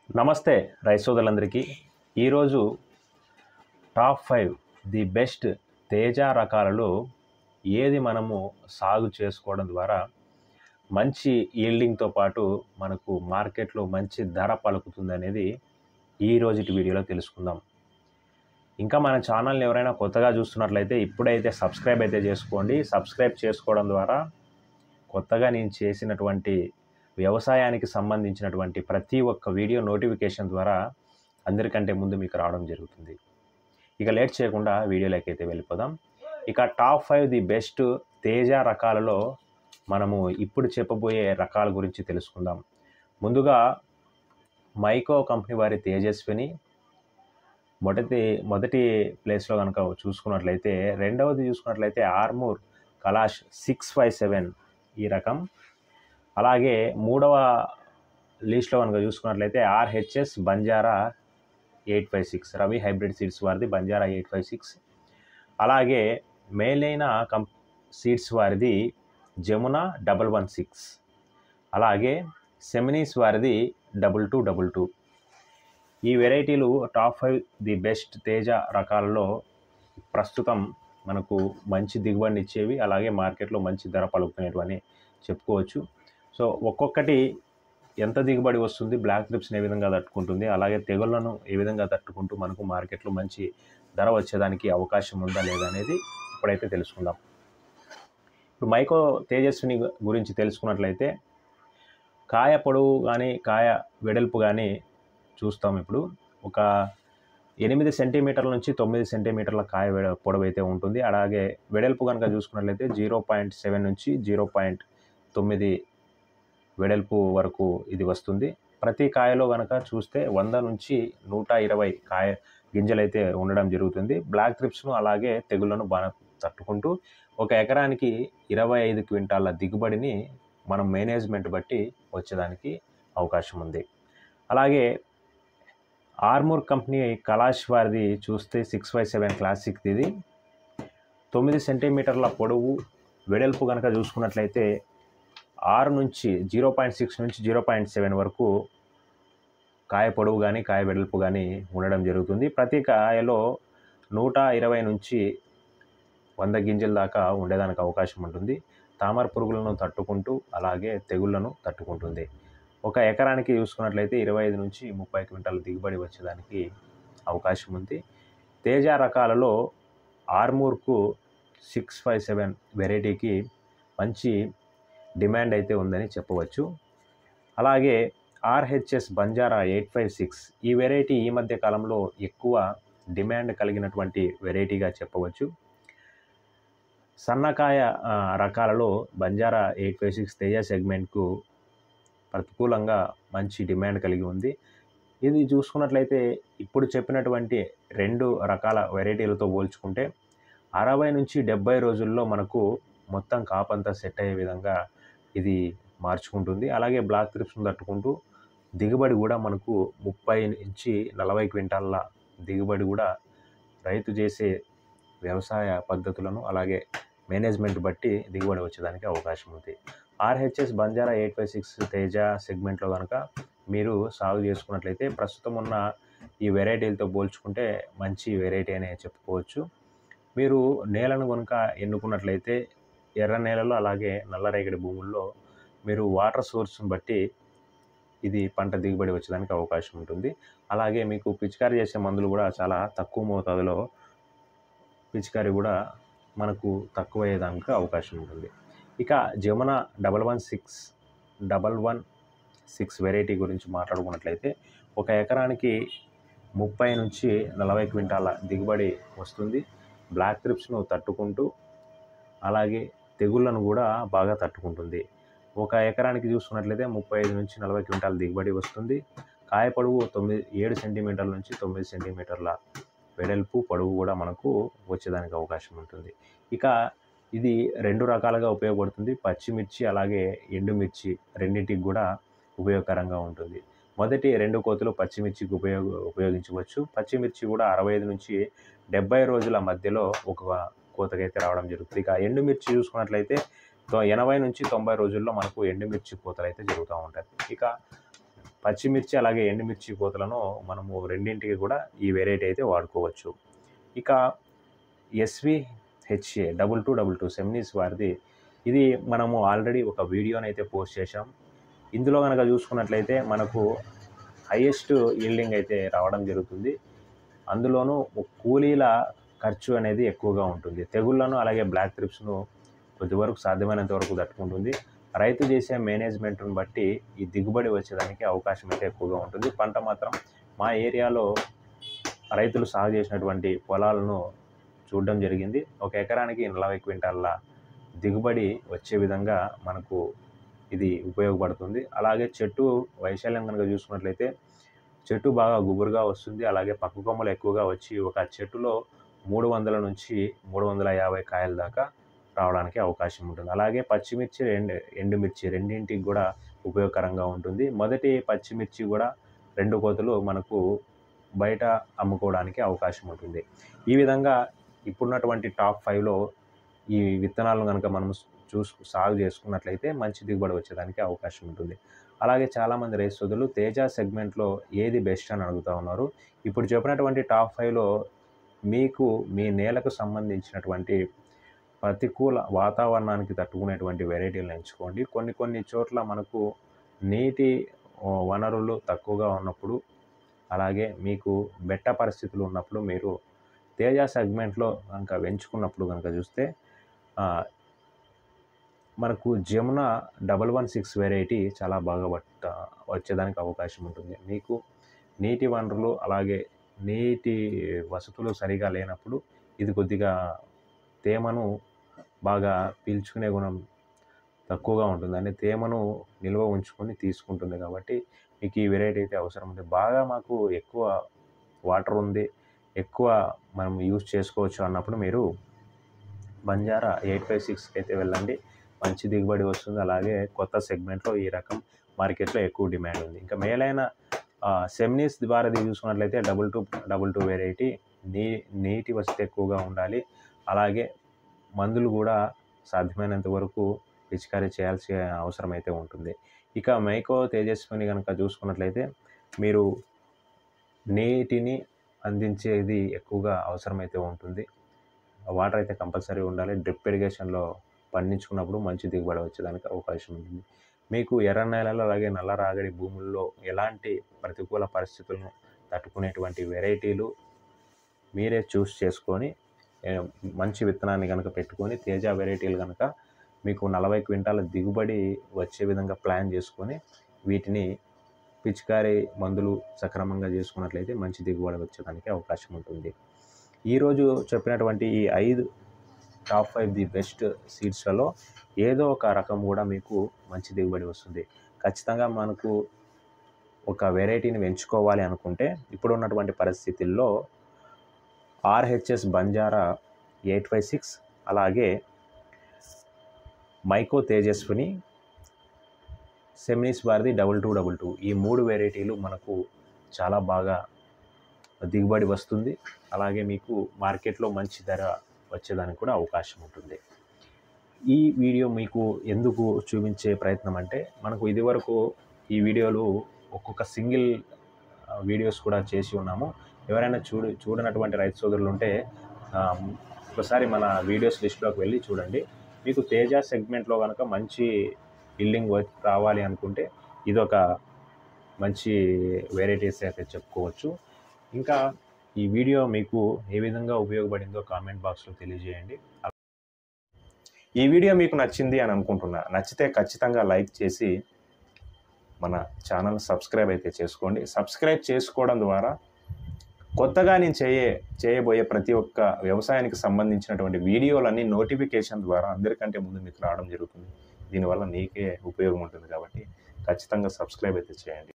నమస్తే రైస్ సోదరులందరికీ ఈరోజు top five the best Teja రకాలలో ఏది మనము సాగు చేసుకోవడం ద్వారా మంచి ఈల్డింగ్తో పాటు మనకు మార్కెట్లో మంచి ధర పలుకుతుంది అనేది ఈ రోజుటి వీడియోలో తెలుసుకుందాం ఇంకా మన ఛానల్ని ఎవరైనా కొత్తగా చూస్తున్నట్లయితే ఇప్పుడైతే సబ్స్క్రైబ్ అయితే చేసుకోండి సబ్స్క్రైబ్ చేసుకోవడం ద్వారా కొత్తగా నేను చేసినటువంటి వ్యవసాయానికి సంబంధించినటువంటి ప్రతి ఒక్క వీడియో నోటిఫికేషన్ ద్వారా అందరికంటే ముందు మీకు రావడం జరుగుతుంది ఇక లేట్ చేయకుండా వీడియోలోకి అయితే వెళ్ళిపోదాం ఇక top five the best Teja రకాలలో మనము ఇప్పుడు చెప్పబోయే రకాల గురించి తెలుసుకుందాం ముందుగా మైకో కంపెనీ వారి తేజస్విని మొదటి మొదటి ప్లేస్లో కనుక చూసుకున్నట్లయితే రెండవది చూసుకున్నట్లయితే Armoor Kalash six five seven ఈ రకం అలాగే మూడవ లిస్ట్లో కనుక చూసుకున్నట్లయితే RHS Banjara eight five six Ravi hybrid seeds వారిది బంజారా ఎయిట్ ఫైవ్ సిక్స్ అలాగే మేలైన కం సీడ్స్ వారిది జమున డబల్ వన్ సిక్స్ అలాగే సెమినీస్ వారిది డబుల్ టూ డబుల్ టూ ఈ వెరైటీలు top five the best Teja రకాలలో ప్రస్తుతం మనకు మంచి దిగుబడిని ఇచ్చేవి అలాగే మార్కెట్లో మంచి ధర పలుకునేటివని చెప్పుకోవచ్చు సో ఒక్కొక్కటి ఎంత దిగుబడి వస్తుంది బ్లాక్ ట్రిప్స్ని ఏ విధంగా తట్టుకుంటుంది అలాగే తెగుళ్లను ఏ విధంగా తట్టుకుంటూ మనకు మార్కెట్లో మంచి ధర వచ్చేదానికి అవకాశం ఉందా లేదా అనేది ఇప్పుడైతే తెలుసుకుందాం ఇప్పుడు మైకో తేజస్విని గురించి తెలుసుకున్నట్లయితే కాయ పొడవు కానీ కాయ వెడల్పు కానీ చూస్తాం ఇప్పుడు ఒక ఎనిమిది సెంటీమీటర్ల నుంచి తొమ్మిది సెంటీమీటర్ల కాయ వెడ పొడవు అయితే ఉంటుంది అలాగే వెడల్పు కనుక చూసుకున్నట్లయితే జీరో పాయింట్ సెవెన్ నుంచి జీరో పాయింట్ తొమ్మిది వెడల్పు వరకు ఇది వస్తుంది ప్రతి కాయలో కనుక చూస్తే వంద నుంచి నూట ఇరవై కాయ గింజలైతే ఉండడం జరుగుతుంది బ్లాక్ ట్రిప్స్ను అలాగే తెగుళ్లను బాగా తట్టుకుంటూ ఒక ఎకరానికి ఇరవై ఐదు క్వింటాల దిగుబడిని మనం మేనేజ్మెంట్ బట్టి వచ్చేదానికి అవకాశం ఉంది అలాగే ఆర్మూర్ కంపెనీ కలాష్ వారిది చూస్తే సిక్స్ ఫైవ్ సెవెన్ క్లాసిక్ ఇది తొమ్మిది సెంటీమీటర్ల పొడవు వెడల్పు కనుక చూసుకున్నట్లయితే ఆరు నుంచి జీరో పాయింట్ సిక్స్ నుంచి జీరో పాయింట్ సెవెన్ వరకు కాయ పొడవు కానీ కాయ వెడల్పు కానీ ఉండడం జరుగుతుంది ప్రతి కాయలో నూట ఇరవై నుంచి వంద గింజల దాకా ఉండేదానికి అవకాశం ఉంటుంది తామర పురుగులను తట్టుకుంటూ అలాగే తెగుళ్లను తట్టుకుంటుంది ఒక ఎకరానికి చూసుకున్నట్లయితే ఇరవై ఐదు నుంచి ముప్పై క్వింటాల దిగుబడి వచ్చేదానికి అవకాశం ఉంది తేజ రకాలలో ఆర్మూర్కు సిక్స్ ఫైవ్ సెవెన్ వెరైటీకి మంచి డిమాండ్ అయితే ఉందని చెప్పవచ్చు అలాగే RHS Banjara eight five six ఈ వెరైటీ ఈ మధ్య కాలంలో ఎక్కువ డిమాండ్ కలిగినటువంటి వెరైటీగా చెప్పవచ్చు సన్నకాయ ఆ, రకాలలో Banjara eight five six Teja సెగ్మెంట్కు ప్రతికూలంగా మంచి డిమాండ్ కలిగి ఉంది ఇది చూసుకున్నట్లయితే ఇప్పుడు చెప్పినటువంటి రెండు రకాల వెరైటీలతో పోల్చుకుంటే అరవై నుంచి డెబ్బై రోజుల్లో మనకు మొత్తం కాపంతా సెట్ అయ్యే విధంగా ఇది మార్చుకుంటుంది అలాగే బ్లాక్ ట్రిప్స్ను తట్టుకుంటూ దిగుబడి కూడా మనకు ముప్పై నుంచి నలభై క్వింటాల దిగుబడి కూడా రైతు చేసే వ్యవసాయ పద్ధతులను అలాగే మేనేజ్మెంట్ బట్టి దిగుబడి వచ్చేదానికి అవకాశం ఉంది RHS Banjara eight five six Teja సెగ్మెంట్లో కనుక మీరు సాగు చేసుకున్నట్లయితే ప్రస్తుతం ఉన్న ఈ వెరైటీలతో పోల్చుకుంటే మంచి వెరైటీ అనే చెప్పుకోవచ్చు మీరు నేలను కనుక ఎన్నుకున్నట్లయితే ఎర్ర నేలలో అలాగే నల్లరేగడి భూముల్లో మీరు వాటర్ సోర్స్ని బట్టి ఇది పంట దిగుబడి వచ్చేదానికి అవకాశం ఉంటుంది అలాగే మీకు పిచికారీ చేసే మందులు కూడా చాలా తక్కువ మోతాదులో పిచికారీ కూడా మనకు తక్కువ అయ్యేదానికి అవకాశం ఉంటుంది ఇక Jamuna double one six double one six variety గురించి మాట్లాడుకున్నట్లయితే ఒక ఎకరానికి ముప్పై నుంచి నలభై క్వింటాల దిగుబడి వస్తుంది బ్లాక్ ట్రిప్స్ను తట్టుకుంటూ అలాగే తెగుళ్ళను కూడా బాగా తట్టుకుంటుంది ఒక ఎకరానికి చూసుకున్నట్లయితే ముప్పై ఐదు నుంచి నలభై క్వింటాల దిగుబడి వస్తుంది కాయ పొడవు తొమ్మిది ఏడు సెంటీమీటర్ల నుంచి తొమ్మిది సెంటీమీటర్ల వెడల్పు పొడవు కూడా మనకు వచ్చేదానికి అవకాశం ఉంటుంది ఇక ఇది రెండు రకాలుగా ఉపయోగపడుతుంది పచ్చిమిర్చి అలాగే ఎండుమిర్చి రెండింటికి కూడా ఉపయోగకరంగా ఉంటుంది మొదటి రెండు కోతులు పచ్చిమిర్చికి ఉపయోగ ఉపయోగించవచ్చు పచ్చిమిర్చి కూడా అరవై ఐదు నుంచి డెబ్బై రోజుల మధ్యలో ఒక కోతకైతే రావడం జరుగుతుంది ఇక ఎండుమిర్చి చూసుకున్నట్లయితే తొ- ఎనభై నుంచి తొంభై రోజుల్లో మనకు ఎండుమిర్చి కోతలు అయితే జరుగుతూ ఉంటాయి ఇక పచ్చిమిర్చి అలాగే ఎండుమిర్చి కోతలను మనము రెండింటికి కూడా ఈ వెరైటీ అయితే వాడుకోవచ్చు ఇక SV HA double two double two Seminis వారిది ఇది మనము ఆల్రెడీ ఒక వీడియోని అయితే పోస్ట్ చేశాం ఇందులో కనుక చూసుకున్నట్లయితే మనకు హైయెస్ట్ ఈల్డింగ్ అయితే రావడం జరుగుతుంది అందులోనూ కూలీల ఖర్చు అనేది ఎక్కువగా ఉంటుంది తెగుళ్లను అలాగే బ్లాక్ ట్రిప్స్ను కొద్దివరకు సాధ్యమైనంత వరకు తట్టుకుంటుంది రైతు చేసే మేనేజ్మెంట్ను బట్టి ఈ దిగుబడి వచ్చేదానికి అవకాశం అయితే ఎక్కువగా ఉంటుంది పంట మాత్రం మా ఏరియాలో రైతులు సాగు చేసినటువంటి పొలాలను చూడడం జరిగింది ఒక ఎకరానికి నలభై క్వింటాల దిగుబడి వచ్చే విధంగా మనకు ఇది ఉపయోగపడుతుంది అలాగే చెట్టు వైశాల్యం కనుక చూసుకున్నట్లయితే చెట్టు బాగా గుబురుగా వస్తుంది అలాగే పక్క కొమ్మలు ఎక్కువగా వచ్చి ఒక చెట్టులో మూడు వందల నుంచి మూడు వందల యాభై కాయల దాకా రావడానికి అవకాశం ఉంటుంది అలాగే పచ్చిమిర్చి ఎండు ఎండుమిర్చి రెండింటికి కూడా ఉపయోగకరంగా ఉంటుంది మొదటి పచ్చిమిర్చి కూడా రెండు కోతలు మనకు బయట అమ్ముకోవడానికి అవకాశం ఉంటుంది ఈ విధంగా ఇప్పుడున్నటువంటి టాప్ ఫైవ్లో ఈ విత్తనాలను కనుక మనం చూసు సాగు చేసుకున్నట్లయితే మంచి దిగుబడి వచ్చేదానికి అవకాశం ఉంటుంది అలాగే చాలామంది రైతు సోదరులు తేజ సెగ్మెంట్లో ఏది బెస్ట్ అని అడుగుతూ ఉన్నారు ఇప్పుడు చెప్పినటువంటి టాప్ ఫైవ్లో మీకు మీ నేలకు సంబంధించినటువంటి ప్రతికూల వాతావరణానికి తట్టుకునేటువంటి వెరైటీలను ఎంచుకోండి కొన్ని కొన్ని చోట్ల మనకు నీటి ఆ, వనరులు తక్కువగా ఉన్నప్పుడు అలాగే మీకు బెట్ట పరిస్థితులు ఉన్నప్పుడు మీరు తేజ సెగ్మెంట్లో కనుక ఎంచుకున్నప్పుడు కనుక చూస్తే ఆ, మనకు Jamuna double one six variety చాలా బాగా పట్ట వచ్చేదానికి అవకాశం ఉంటుంది మీకు నీటి వనరులు అలాగే నీటి వసతులు సరిగా లేనప్పుడు ఇది కొద్దిగా తేమను బాగా పీల్చుకునే గుణం తక్కువగా ఉంటుంది అంటే తేమను నిల్వ ఉంచుకొని తీసుకుంటుంది కాబట్టి మీకు ఈ వెరైటీ అయితే అవసరం ఉంది బాగా మాకు ఎక్కువ వాటర్ ఉంది ఎక్కువ మనం యూజ్ చేసుకోవచ్చు అన్నప్పుడు మీరు బంజారా ఎయిట్ ఫైవ్ సిక్స్కి అయితే వెళ్ళండి మంచి దిగుబడి వస్తుంది అలాగే కొత్త సెగ్మెంట్లో ఈ రకం మార్కెట్లో ఎక్కువ డిమాండ్ ఉంది ఇంకా మేలైన సెమినీస్ ద్వారా చూసుకున్నట్లయితే double two double two variety నీ నీటి వసతి ఎక్కువగా ఉండాలి అలాగే మందులు కూడా సాధ్యమైనంత వరకు పిచికారీ చేయాల్సిన అవసరం అయితే ఉంటుంది ఇక మైకో తేజస్విని కనుక చూసుకున్నట్లయితే మీరు నీటిని అందించేది ఎక్కువగా అవసరమైతే ఉంటుంది వాటర్ అయితే కంపల్సరీ ఉండాలి డ్రిప్ ఇరిగేషన్లో పండించుకున్నప్పుడు మంచి దిగుబడి వచ్చేదానికి అవకాశం ఉంటుంది మీకు ఎర్ర నేలలో అలాగే నల్ల రాగడి భూముల్లో ఎలాంటి ప్రతికూల పరిస్థితులను తట్టుకునేటువంటి వెరైటీలు మీరే చూస్ చేసుకొని ఏ, మంచి విత్తనాన్ని కనుక పెట్టుకొని తేజ వెరైటీలు కనుక మీకు నలభై క్వింటాల దిగుబడి వచ్చే విధంగా ప్లాన్ చేసుకొని వీటిని పిచికారీ మందులు సక్రమంగా చేసుకున్నట్లయితే మంచి దిగుబడి వచ్చేదానికి అవకాశం ఉంటుంది ఈరోజు చెప్పినటువంటి ఈ ఐదు టాప్ ఫైవ్ ది బెస్ట్ సీడ్స్లలో ఏదో ఒక రకం కూడా మీకు మంచి దిగుబడి వస్తుంది ఖచ్చితంగా మనకు ఒక వెరైటీని ఎంచుకోవాలి అనుకుంటే ఇప్పుడు ఉన్నటువంటి పరిస్థితుల్లో RHS Banjara eight five six అలాగే మైకో తేజస్విని సెమినిస్ వారిది డబుల్ టూ డబుల్ టూ ఈ మూడు వెరైటీలు మనకు చాలా బాగా దిగుబడి వస్తుంది అలాగే మీకు మార్కెట్లో మంచి ధర వచ్చేదానికి కూడా అవకాశం ఉంటుంది ఈ వీడియో మీకు ఎందుకు చూపించే ప్రయత్నం అంటే మనకు ఇదివరకు ఈ వీడియోలు ఒక్కొక్క సింగిల్ వీడియోస్ కూడా చేసి ఉన్నాము ఎవరైనా చూడు చూడనటువంటి రైతు సోదరులు ఉంటే ఆ, ఒకసారి మన వీడియోస్ లిస్ట్లోకి వెళ్ళి చూడండి మీకు తేజ సెగ్మెంట్లో కనుక మంచి బిల్డింగ్ రావాలి అనుకుంటే ఇదొక మంచి వెరైటీస్ అయితే చెప్పుకోవచ్చు ఇంకా ఈ వీడియో మీకు ఏ విధంగా ఉపయోగపడిందో కామెంట్ బాక్స్లో తెలియజేయండి ఈ వీడియో మీకు నచ్చింది అని అనుకుంటున్నా నచ్చితే ఖచ్చితంగా లైక్ చేసి మన ఛానల్ సబ్స్క్రైబ్ అయితే చేసుకోండి సబ్స్క్రైబ్ చేసుకోవడం ద్వారా కొత్తగా నేను చేయే చేయబోయే ప్రతి ఒక్క వ్యవసాయానికి సంబంధించినటువంటి వీడియోలన్నీ నోటిఫికేషన్ ద్వారా అందరికంటే ముందు మీకు రావడం జరుగుతుంది దీనివల్ల నీకే ఉపయోగం ఉంటుంది కాబట్టి ఖచ్చితంగా సబ్స్క్రైబ్ అయితే చేయండి